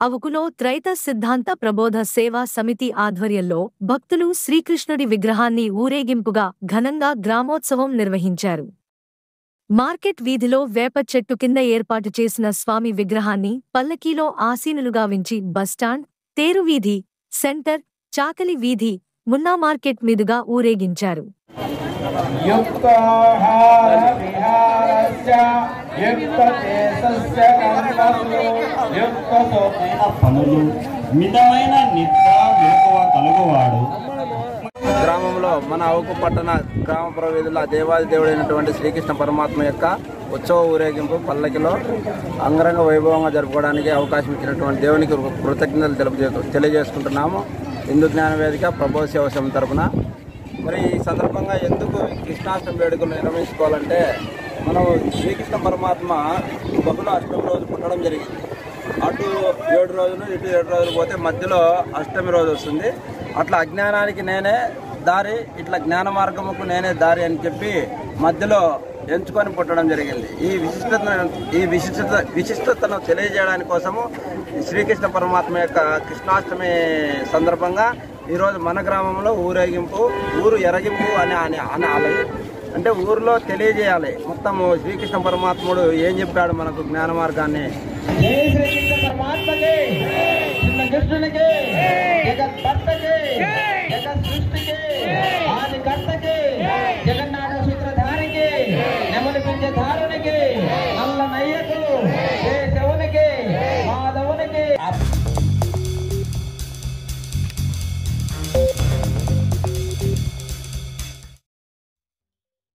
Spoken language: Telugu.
అవుకులో త్రైత సిద్ధాంత ప్రబోధ సేవా సమితి ఆధ్వర్యంలో భక్తులు శ్రీకృష్ణుడి విగ్రహాన్ని ఊరేగింపుగా ఘనంగా గ్రామోత్సవం నిర్వహించారు మార్కెట్ వీధిలో వేప చెట్టు కింద ఏర్పాటు చేసిన స్వామి విగ్రహాన్ని పల్లకీలో ఆసీనులుగా వించి బస్టాండ్ తేరు వీధి సెంటర్ చాకలి వీధి మున్నా మార్కెట్ మీదుగా ఊరేగించారు युक्ताहारविहारस्य युक्तकेशस्य कर्मसु युक्तसोति పనులు మితమైన నిద్ర మెలకువ కలుగువాడు గ్రామంలో మన అవుకు పట్టణ గ్రామ ప్రవేదుల దేవాది దేవుడైనటువంటి శ్రీకృష్ణ పరమాత్మ యొక్క ఉత్సవ ఊరేగింపు పల్లకిలో అంగరంగ వైభవంగా జరుపుకోవడానికి అవకాశం ఇచ్చినటువంటి దేవునికి కృతజ్ఞతలు తెలుపు తెలియజేసుకుంటున్నాము హిందూ జ్ఞాన వేదిక ప్రభో సేవ సమితి తరపున మరి ఈ సందర్భంగా ఎందుకు ఈ కృష్ణాష్టమి వేడుకలు నిర్వహించుకోవాలంటే మనం శ్రీకృష్ణ పరమాత్మ బహుళ అష్టమి రోజు పుట్టడం జరిగింది అటు ఏడు రోజులు ఇటు ఏడు రోజులు పోతే మధ్యలో అష్టమి రోజు వస్తుంది అట్లా అజ్ఞానానికి నేనే దారి ఇట్లా జ్ఞాన మార్గముకు నేనే దారి అని చెప్పి మధ్యలో ఎంచుకొని పుట్టడం జరిగింది ఈ విశిష్టత ఈ విశిష్టత విశిష్టతను తెలియజేయడానికి కోసము ఈ శ్రీకృష్ణ పరమాత్మ యొక్క కృష్ణాష్టమి సందర్భంగా ఈరోజు మన గ్రామంలో ఊరేగింపు ఊరు ఎరగింపు అని అని అనాలి అంటే ఊరిలో తెలియజేయాలి మొత్తము శ్రీకృష్ణ పరమాత్ముడు ఏం చెప్పాడు మనకు జ్ఞాన మార్గాన్ని జై శ్రీకృష్ణ పరమాత్మకి చిన్న కృష్ణునికి జగత్ భర్తకి జగత్ సృష్టికి ఆది కర్తకి జగత్